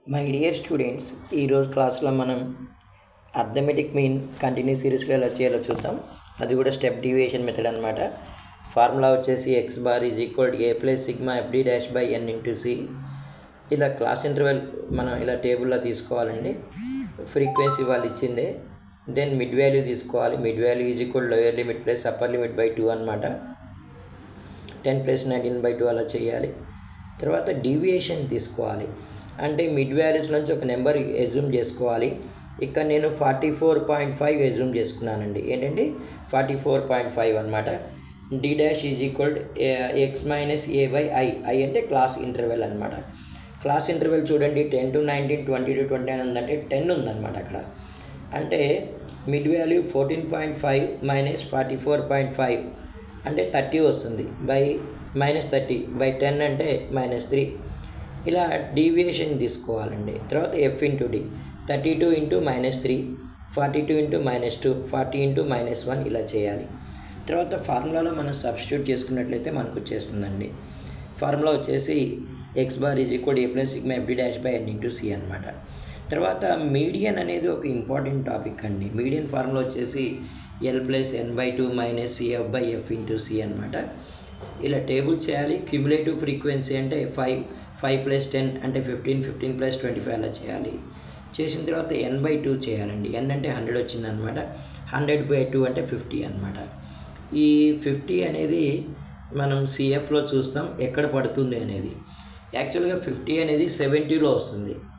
my dear students ఈరోజు క్లాస్లో మనం అర్థమెటిక్ మీన్ కంటిన్యూ సిరీస్లో ఎలా చేయాలో చూద్దాం అది కూడా స్టెప్ డివియేషన్ మెథడ్ అనమాట ఫార్ములా వచ్చేసి X bar is equal A plus sigma FD dash by N into c ఇలా క్లాస్ ఇంటర్వెల్ మనం ఇలా టేబుల్లో తీసుకోవాలండి ఫ్రీక్వెన్సీ వాళ్ళు ఇచ్చిందే దెన్ మిడ్ వాల్యూ తీసుకోవాలి mid value is equal lower limit plus upper limit by two అనమాట ten plus nineteen by two అలా చేయాలి తర్వాత డీవియేషన్ తీసుకోవాలి అంటే మిడ్ వాల్యూస్ నుంచి ఒక నెంబర్ ఎజ్యూమ్ చేసుకోవాలి ఇక్కడ నేను forty four point five assume చేసుకున్నానండి ఏంటండి ఫార్టీ ఫోర్ పాయింట్ ఫైవ్ అనమాట D dash is equal X minus A by I I అంటే క్లాస్ ఇంటర్వెల్ అనమాట క్లాస్ ఇంటర్వెల్ చూడండి ten to nineteen twenty to twenty nine ఉందంటే టెన్ ఉందన్నమాట అక్కడ అంటే mid value fourteen point five minus forty four point five అంటే thirty వస్తుంది by minus thirty by ten అంటే మైనస్ త్రీ ఇలా డీవియేషన్ తీసుకోవాలండి తర్వాత F into D thirty two into minus three forty two into minus two forty into minus one ఇలా చేయాలి తర్వాత ఫార్ములాలో మనం సబ్స్టిట్యూట్ చేసుకున్నట్లయితే మనకు వచ్చేస్తుందండి ఫార్ములా వచ్చేసి X bar is equal A plus sigma FD dash by N into C అనమాట తర్వాత మీడియన్ అనేది ఒక ఇంపార్టెంట్ టాపిక్ అండి మీడియన్ ఫార్ములా వచ్చేసి L plus N by two minus CF by F into C అనమాట ఇలా టేబుల్ చేయాలి క్యుములేటివ్ ఫ్రీక్వెన్సీ అంటే ఫైవ్ ఫైవ్ ప్లస్ టెన్ అంటే fifteen fifteen plus twenty five అలా చేయాలి చేసిన తర్వాత ఎన్ బై టూ చేయాలండి ఎన్ అంటే హండ్రెడ్ వచ్చిందనమాట హండ్రెడ్ బై టూ అంటే ఫిఫ్టీ అనమాట ఈ ఫిఫ్టీ అనేది మనం సిఎఫ్లో చూస్తాం ఎక్కడ పడుతుంది అనేది యాక్చువల్గా ఫిఫ్టీ అనేది సెవెంటీలో వస్తుంది